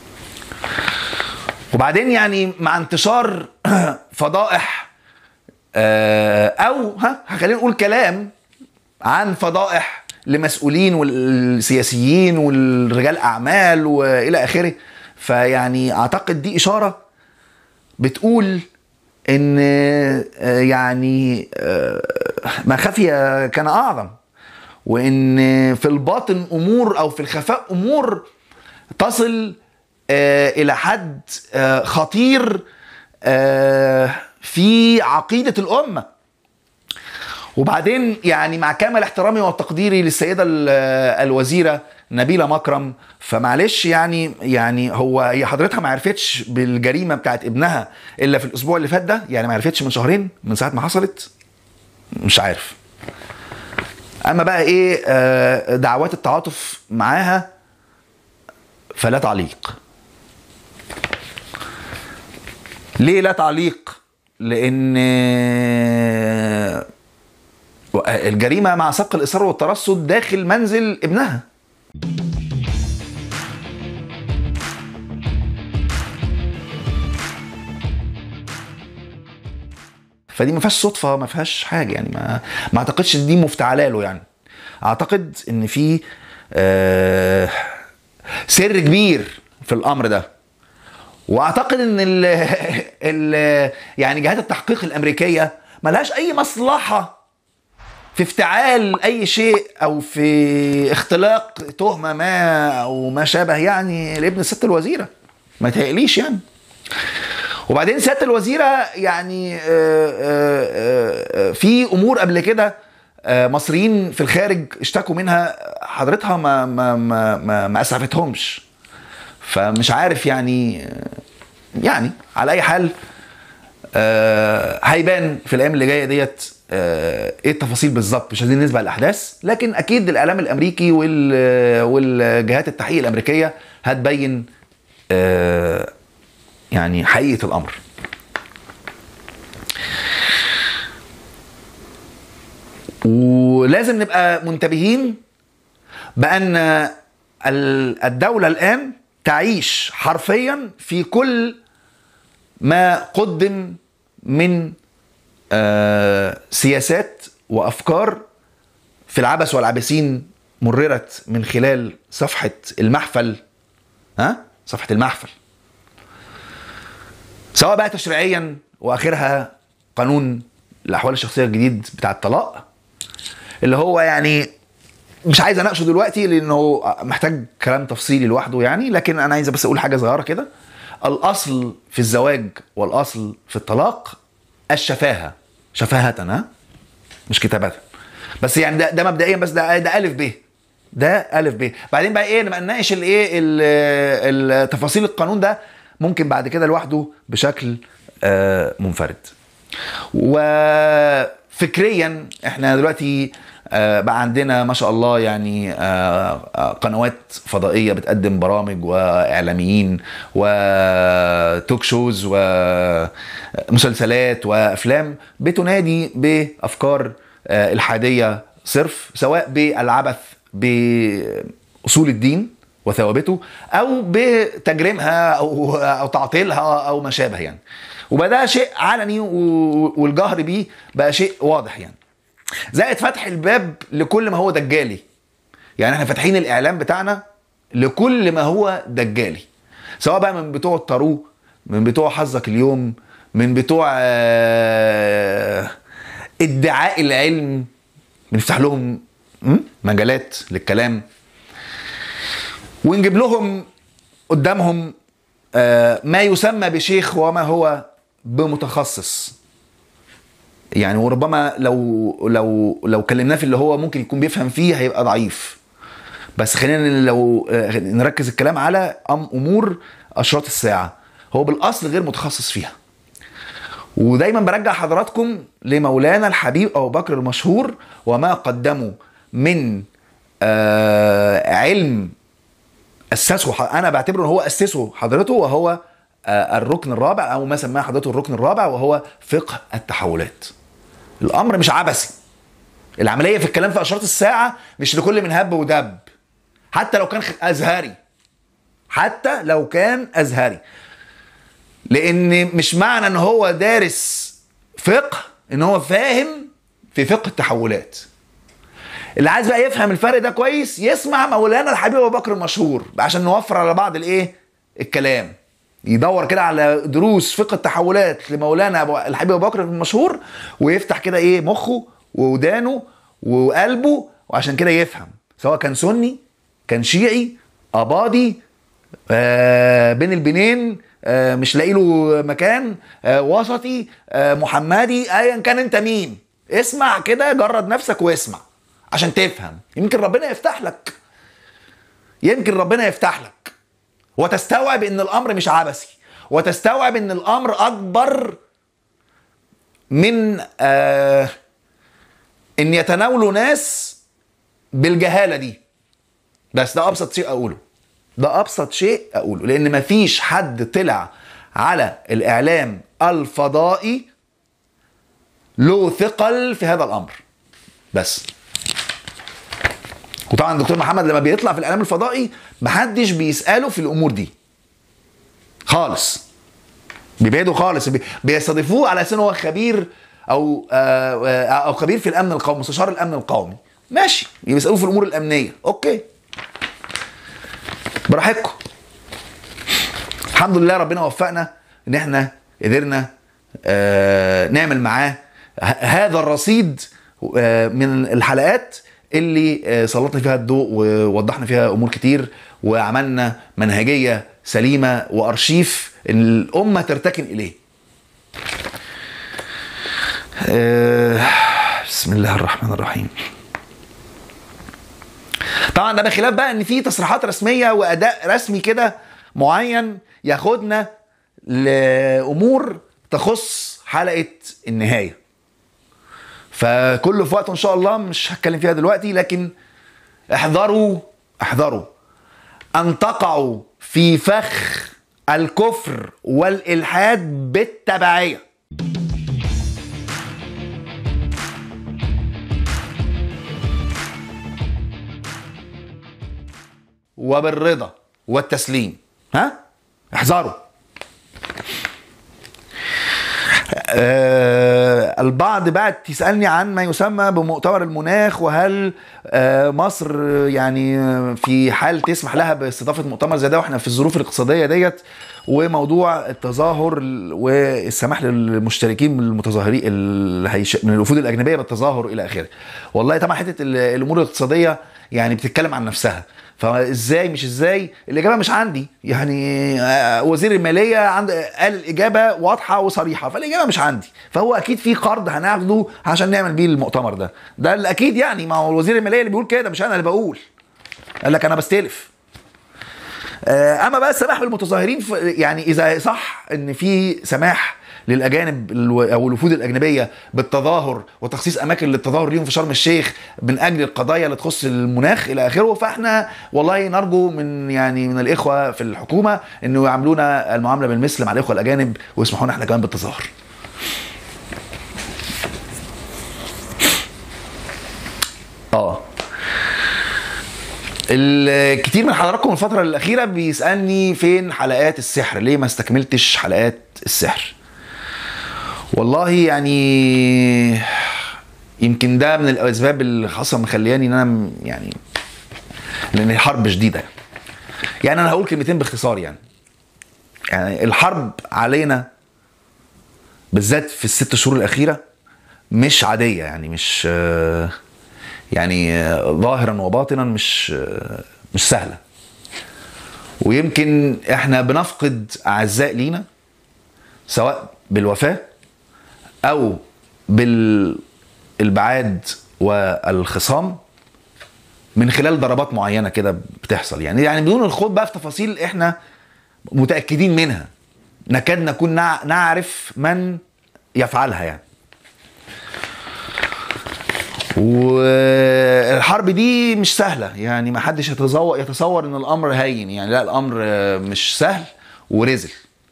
وبعدين يعني مع انتشار فضائح آه، او ها خلينا نقول كلام عن فضائح لمسؤولين والسياسيين والرجال اعمال والى اخره فيعني اعتقد دي اشاره بتقول ان آه، يعني آه، ما خفي كان اعظم وان في الباطن امور او في الخفاء امور تصل آه، الى حد آه، خطير آه، في عقيده الامه وبعدين يعني مع كامل احترامي وتقديري للسيده ال- الوزيره نبيله مكرم فمعلش يعني يعني هو هي حضرتها ما عرفتش بالجريمه بتاعت ابنها الا في الاسبوع اللي فات ده يعني ما عرفتش من شهرين من ساعه ما حصلت مش عارف اما بقى ايه آه، دعوات التعاطف معاها فلا تعليق ليه لا تعليق لان آه، الجريمه مع سبق الاصرار والترصد داخل منزل ابنها فدي ما فيهاش صدفه ما فيهاش حاجه يعني ما ما اعتقدش ان دي مفتعله له يعني اعتقد ان في آه، سر كبير في الامر ده واعتقد ان ال ال يعني جهات التحقيق الامريكيه ملهاش اي مصلحه في افتعال اي شيء او في اختلاق تهمه ما او ما شابه يعني لابن الست الوزيره ما يتهيأليش يعني وبعدين سياده الوزيره يعني آه، آه، آه، في امور قبل كده آه، مصريين في الخارج اشتكوا منها حضرتها ما ما ما ما, ما اسعفتهمش فمش عارف يعني يعني على اي حال آه، هيبان في الايام اللي جايه ديت آه، ايه التفاصيل بالظبط مش عايزين نسبق الاحداث لكن اكيد الاعلام الامريكي وال- والجهات التحقيق الامريكيه هتبين آه، يعني حقيقه الامر ولازم نبقى منتبهين بان ال- الدوله الان تعيش حرفيا في كل ما قدم من آه، سياسات وافكار في العبث والعابثين مررت من خلال صفحه المحفل ها صفحه المحفل سواء بقى تشريعيا واخرها قانون الاحوال الشخصيه الجديد بتاع الطلاق اللي هو يعني مش عايز اناقشه دلوقتي لانه محتاج كلام تفصيلي لوحده يعني لكن انا عايز بس اقول حاجه صغيره كده الاصل في الزواج والاصل في الطلاق الشفاهه شفاهه ها مش كتابه بس يعني ده, ده مبدئيا بس ده ده الف ب ده الف ب بعدين بقى ايه نبقى نناقش الايه ال- ال- تفاصيل القانون ده ممكن بعد كده لوحده بشكل آه، منفرد وفكريا احنا دلوقتي آه، بقى عندنا ما شاء الله يعني آه، آه، قنوات فضائيه بتقدم برامج واعلاميين وتوك شوز ومسلسلات وافلام بتنادي بافكار آه، الحاديه صرف سواء بالعبث باصول الدين وثوابته او بتجريمها او او تعطيلها او ما شابه يعني وبقى شيء علني و- والجهر بيه بقى شيء واضح يعني زائد فتح الباب لكل ما هو دجالي يعني احنا فاتحين الاعلام بتاعنا لكل ما هو دجالي سواء بقى من بتوع الطارو من بتوع حظك اليوم من بتوع آه، ادعاء العلم بنفتح لهم م? مجالات للكلام ونجيب لهم قدامهم آه، ما يسمى بشيخ وما هو بمتخصص يعني وربما لو لو لو كلمناه في اللي هو ممكن يكون بيفهم فيه هيبقى ضعيف بس خلينا لو آه، نركز الكلام على أم امور اشراط الساعه هو بالاصل غير متخصص فيها ودايما برجع حضراتكم لمولانا الحبيب ابو بكر المشهور وما قدمه من آه علم اسسه ح- انا بعتبره ان هو اسسه حضرته وهو آه، الركن الرابع او ما سماه حضرته الركن الرابع وهو فقه التحولات الامر مش عبثي العمليه في الكلام في اشراط الساعه مش لكل من هب ودب حتى لو كان خ- ازهري حتى لو كان ازهري لان مش معنى ان هو دارس فقه ان هو فاهم في فقه التحولات اللي عايز بقى يفهم الفرق ده كويس يسمع مولانا الحبيب ابو بكر المشهور عشان نوفر على بعض الايه الكلام يدور كده على دروس فقه التحولات لمولانا أبو الحبيب ابو بكر المشهور ويفتح كده ايه مخه وودانه وقلبه وعشان كده يفهم سواء كان سني كان شيعي اباضي آه بين البنين آه مش لاقي له مكان آه وسطي آه محمدي ايا كان انت مين اسمع كده جرد نفسك واسمع عشان تفهم يمكن ربنا يفتح لك يمكن ربنا يفتح لك وتستوعب ان الامر مش عبثي وتستوعب ان الامر اكبر من آه ان يتناولوا ناس بالجهاله دي بس ده ابسط شيء اقوله ده ابسط شيء اقوله لان مفيش حد طلع على الاعلام الفضائي له ثقل في هذا الامر بس وطبعا الدكتور محمد لما بيطلع في الاعلام الفضائي محدش بيساله في الامور دي خالص بيبعدوا خالص بي- بيستضيفوه على اساس ان هو خبير او آه، آه، او خبير في الامن القومي مستشار الامن القومي ماشي بيسالوه في الامور الامنيه اوكي براحتكم الحمد لله ربنا وفقنا ان احنا قدرنا آه، نعمل معاه ه- هذا الرصيد آه، من الحلقات اللي آه، سلطنا فيها الضوء ووضحنا فيها امور كتير وعملنا منهجيه سليمه وارشيف الامه ترتكن اليه. آه، بسم الله الرحمن الرحيم. طبعا ده بخلاف بقى ان في تصريحات رسميه واداء رسمي كده معين ياخدنا لامور تخص حلقه النهايه فكله في وقته ان شاء الله مش هتكلم فيها دلوقتي لكن احذروا احذروا ان تقعوا في فخ الكفر والالحاد بالتبعيه وبالرضا والتسليم ها احذروا آه البعض بقى تسالني عن ما يسمى بمؤتمر المناخ وهل آه مصر يعني في حال تسمح لها باستضافه مؤتمر زي ده واحنا في الظروف الاقتصاديه ديت وموضوع التظاهر والسماح للمشتركين من المتظاهرين اللي هيش... من الوفود الاجنبيه بالتظاهر الى اخره. والله طبعا حته ال- الامور الاقتصاديه يعني بتتكلم عن نفسها فازاي مش ازاي الاجابه مش عندي يعني آه، وزير الماليه عند قال الاجابه واضحه وصريحه فالاجابه مش عندي فهو اكيد في قرض هناخده عشان نعمل بيه المؤتمر ده ده الاكيد يعني ما هو وزير الماليه اللي بيقول كده مش انا اللي بقول قال لك انا بستلف آه، اما بقى السماح بالمتظاهرين ف- يعني اذا صح ان في سماح للاجانب الو- او الوفود الاجنبيه بالتظاهر وتخصيص اماكن للتظاهر ليهم في شرم الشيخ من اجل القضايا اللي تخص المناخ الى اخره فاحنا والله نرجو من يعني من الاخوه في الحكومه انه يعاملونا المعامله بالمثل مع الاخوه الاجانب ويسمحوا لنا احنا كمان بالتظاهر. اه الكتير من حضراتكم الفترة الأخيرة بيسألني فين حلقات السحر؟ ليه ما استكملتش حلقات السحر؟ والله يعني يمكن ده من الأسباب اللي خاصة مخلياني إن أنا م- يعني لأن الحرب شديدة يعني أنا هقول كلمتين باختصار يعني يعني الحرب علينا بالذات في الست شهور الأخيرة مش عادية يعني مش آه، يعني آه، ظاهرا وباطنا مش آه، مش سهله ويمكن احنا بنفقد اعزاء لينا سواء بالوفاه او بالابعاد والخصام من خلال ضربات معينه كده بتحصل يعني يعني بدون الخوض بقى في تفاصيل احنا متاكدين منها نكاد نكون نع- نعرف من يفعلها يعني والحرب دي مش سهلة يعني ما حدش يتصور يتصور ان الامر هين يعني لا الامر آه، مش سهل ورزل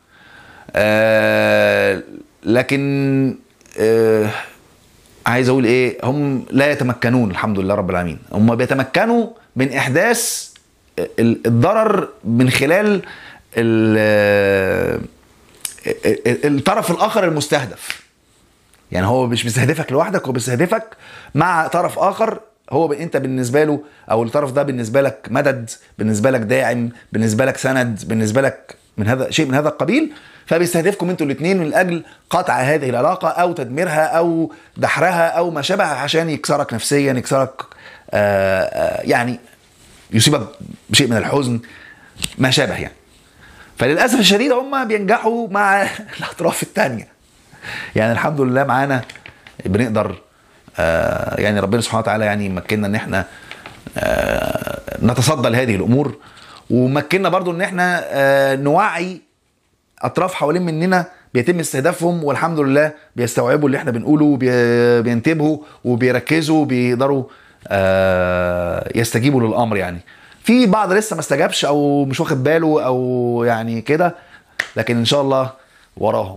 آه، لكن آه، عايز اقول ايه هم لا يتمكنون الحمد لله رب العالمين هم بيتمكنوا من احداث ال- الضرر من خلال ال- ال- الطرف الاخر المستهدف يعني هو مش بيستهدفك لوحدك هو بيستهدفك مع طرف اخر هو ب... انت بالنسبه له او الطرف ده بالنسبه لك مدد بالنسبه لك داعم بالنسبه لك سند بالنسبه لك من هذا شيء من هذا القبيل فبيستهدفكم انتوا الاثنين من اجل قطع هذه العلاقه او تدميرها او دحرها او ما شابه عشان يكسرك نفسيا يكسرك آآ آآ يعني يصيبك بشيء من الحزن ما شابه يعني فللاسف الشديد هم بينجحوا مع الاطراف الثانيه يعني الحمد لله معانا بنقدر آه يعني ربنا سبحانه وتعالى يعني مكننا ان احنا آه نتصدى لهذه الامور ومكننا برضو ان احنا آه نوعي اطراف حوالين مننا بيتم استهدافهم والحمد لله بيستوعبوا اللي احنا بنقوله وبينتبهوا وبيركزوا وبيقدروا آه يستجيبوا للامر يعني في بعض لسه ما استجابش او مش واخد باله او يعني كده لكن ان شاء الله وراهم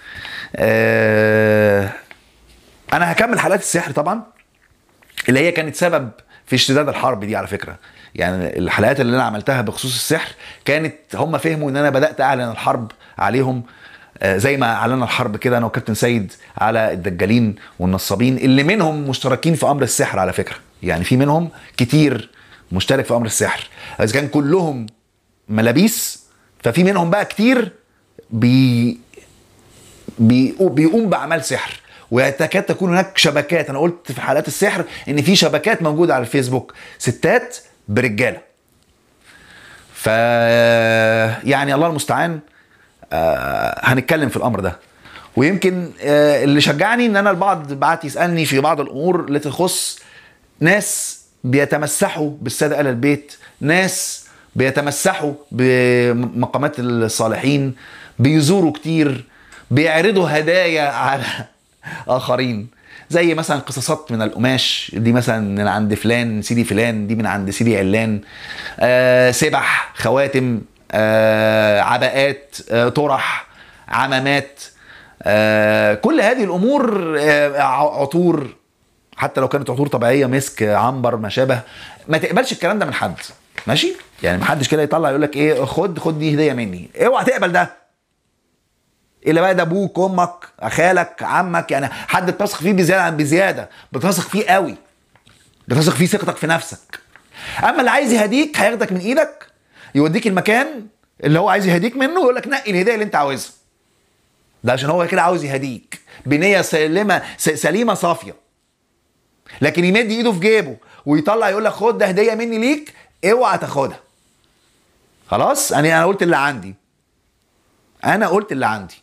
آه انا هكمل حلقات السحر طبعا اللي هي كانت سبب في اشتداد الحرب دي على فكره يعني الحلقات اللي انا عملتها بخصوص السحر كانت هم فهموا ان انا بدات اعلن الحرب عليهم آه، زي ما اعلنا الحرب كده انا وكابتن سيد على الدجالين والنصابين اللي منهم مشتركين في امر السحر على فكره يعني في منهم كتير مشترك في امر السحر اذا كان كلهم ملابيس ففي منهم بقى كتير بي بي- بيقوم باعمال سحر وتكاد تكون هناك شبكات انا قلت في حلقات السحر ان في شبكات موجوده على الفيسبوك ستات برجاله ف يعني الله المستعان آه، هنتكلم في الامر ده ويمكن آه، اللي شجعني ان انا البعض بعت يسالني في بعض الامور اللي تخص ناس بيتمسحوا بالساده اهل البيت ناس بيتمسحوا بمقامات الصالحين بيزوروا كتير بيعرضوا هدايا على اخرين زي مثلا قصصات من القماش دي مثلا من عند فلان سيدي فلان دي من عند سيدي علان آه سبح خواتم آه عباءات آه طرح عمامات آه كل هذه الامور آه ع- عطور حتى لو كانت عطور طبيعيه مسك عنبر ما شابه ما تقبلش الكلام ده من حد ماشي يعني ما حدش كده يطلع يقول لك ايه خد خد دي هديه مني اوعى تقبل ده الا بقى ده ابوك امك خالك عمك يعني حد بتثق فيه بزياده عن بزياده بتثق فيه قوي بتثق فيه ثقتك في نفسك اما اللي عايز يهديك هياخدك من ايدك يوديك المكان اللي هو عايز يهديك منه ويقول لك نقي الهديه اللي انت عاوزها ده عشان هو كده عاوز يهديك بنيه سليمه س- سليمه صافيه لكن يمد ايده في جيبه ويطلع يقول لك خد ده هديه مني ليك اوعى تاخدها خلاص انا انا قلت اللي عندي انا قلت اللي عندي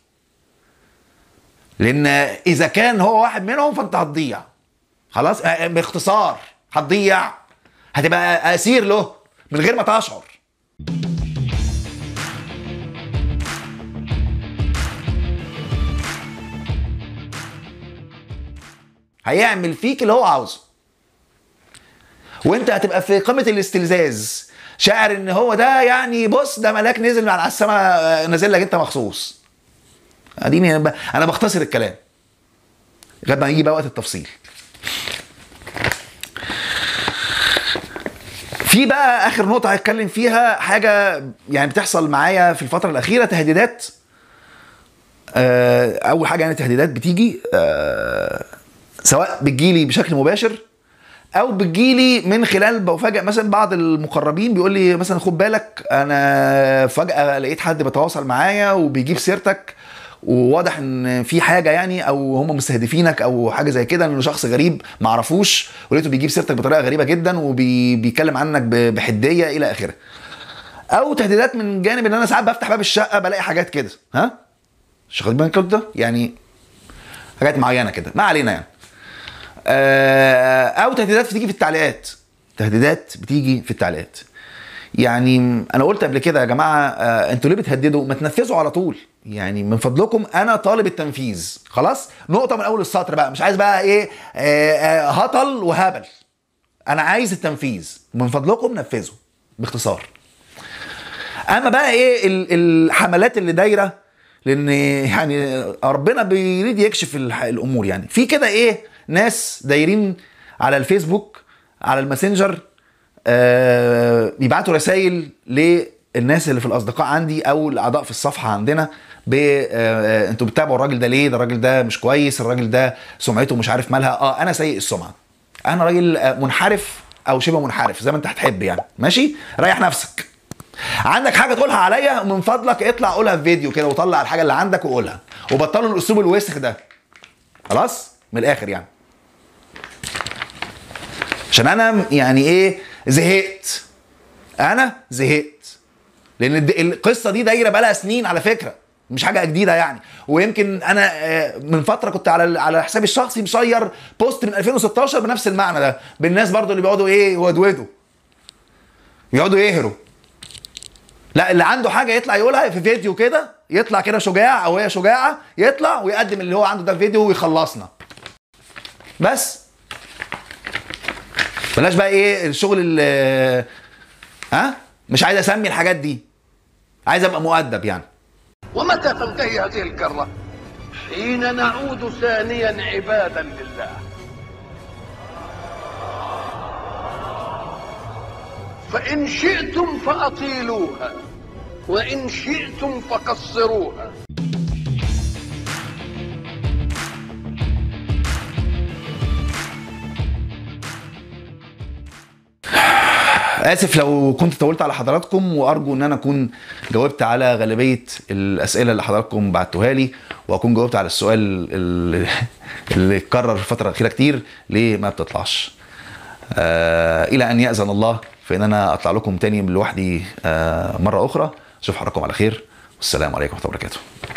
لان اذا كان هو واحد منهم فانت هتضيع خلاص آه، باختصار هتضيع هتبقى اسير له من غير ما تشعر هيعمل فيك اللي هو عاوزه وانت هتبقى في قمه الاستلذاذ شاعر ان هو ده يعني بص ده ملاك نزل من على السماء نازل لك انت مخصوص اديني انا ب- انا بختصر الكلام لغايه ما يجي بقى وقت التفصيل في بقى اخر نقطه هتكلم فيها حاجه يعني بتحصل معايا في الفتره الاخيره تهديدات آه، اول حاجه يعني تهديدات بتيجي آه، سواء بتجيلي بشكل مباشر او بتجيلي من خلال بفاجئ مثلا بعض المقربين بيقول لي مثلا خد بالك انا فجاه لقيت حد بيتواصل معايا وبيجيب سيرتك وواضح ان في حاجه يعني او هم مستهدفينك او حاجه زي كده انه شخص غريب ما اعرفوش ولقيته بيجيب سيرتك بطريقه غريبه جدا وبيتكلم عنك ب- بحديه الى اخره او تهديدات من جانب ان انا ساعات بفتح باب الشقه بلاقي حاجات كده ها مش واخد بالك ده يعني حاجات معينه كده ما علينا يعني آه، او تهديدات بتيجي في التعليقات تهديدات بتيجي في التعليقات يعني انا قلت قبل كده يا جماعه آه، انتوا ليه بتهددوا ما تنفذوا على طول يعني من فضلكم انا طالب التنفيذ خلاص نقطه من اول السطر بقى مش عايز بقى ايه آه، آه، هطل وهبل انا عايز التنفيذ من فضلكم نفذوا باختصار اما بقى ايه ال- الحملات اللي دايره لان يعني ربنا بيريد يكشف الح- الامور يعني في كده ايه ناس دايرين على الفيسبوك على الماسنجر آه بيبعتوا رسائل الناس اللي في الاصدقاء عندي او الاعضاء في الصفحه عندنا ب آه، آه، انتوا بتتابعوا الراجل ده ليه ده الراجل ده مش كويس الراجل ده سمعته مش عارف مالها اه انا سيء السمعه انا راجل آه، منحرف او شبه منحرف زي ما انت هتحب يعني ماشي ريح نفسك عندك حاجه تقولها عليا من فضلك اطلع قولها في فيديو كده وطلع الحاجه اللي عندك وقولها وبطلوا الاسلوب الوسخ ده خلاص من الاخر يعني عشان انا يعني ايه زهقت انا زهقت لان الد- القصه دي دايره بقالها سنين على فكره مش حاجه جديده يعني ويمكن انا آه، من فتره كنت على على حسابي الشخصي مشير بوست من 2016 بنفس المعنى ده بالناس برضو اللي بيقعدوا ايه يودودوا يقعدوا يهروا لا اللي عنده حاجه يطلع يقولها في فيديو كده يطلع كده شجاع او هي شجاعه يطلع ويقدم اللي هو عنده ده الفيديو ويخلصنا بس بلاش بقى ايه الشغل اللي ها مش عايز اسمي الحاجات دي عايز ابقى مؤدب يعني ومتى تنتهي هذه الكرة؟ حين نعود ثانيا عبادا لله فإن شئتم فأطيلوها وإن شئتم فقصروها اسف لو كنت طولت على حضراتكم وارجو ان انا اكون جاوبت على غالبيه الاسئله اللي حضراتكم بعتوها لي واكون جاوبت على السؤال اللي, اللي اتكرر في الفتره الاخيره كتير ليه ما بتطلعش آه الى ان ياذن الله فان انا اطلع لكم تاني لوحدي آه مره اخرى اشوف حضراتكم على خير والسلام عليكم ورحمه الله وبركاته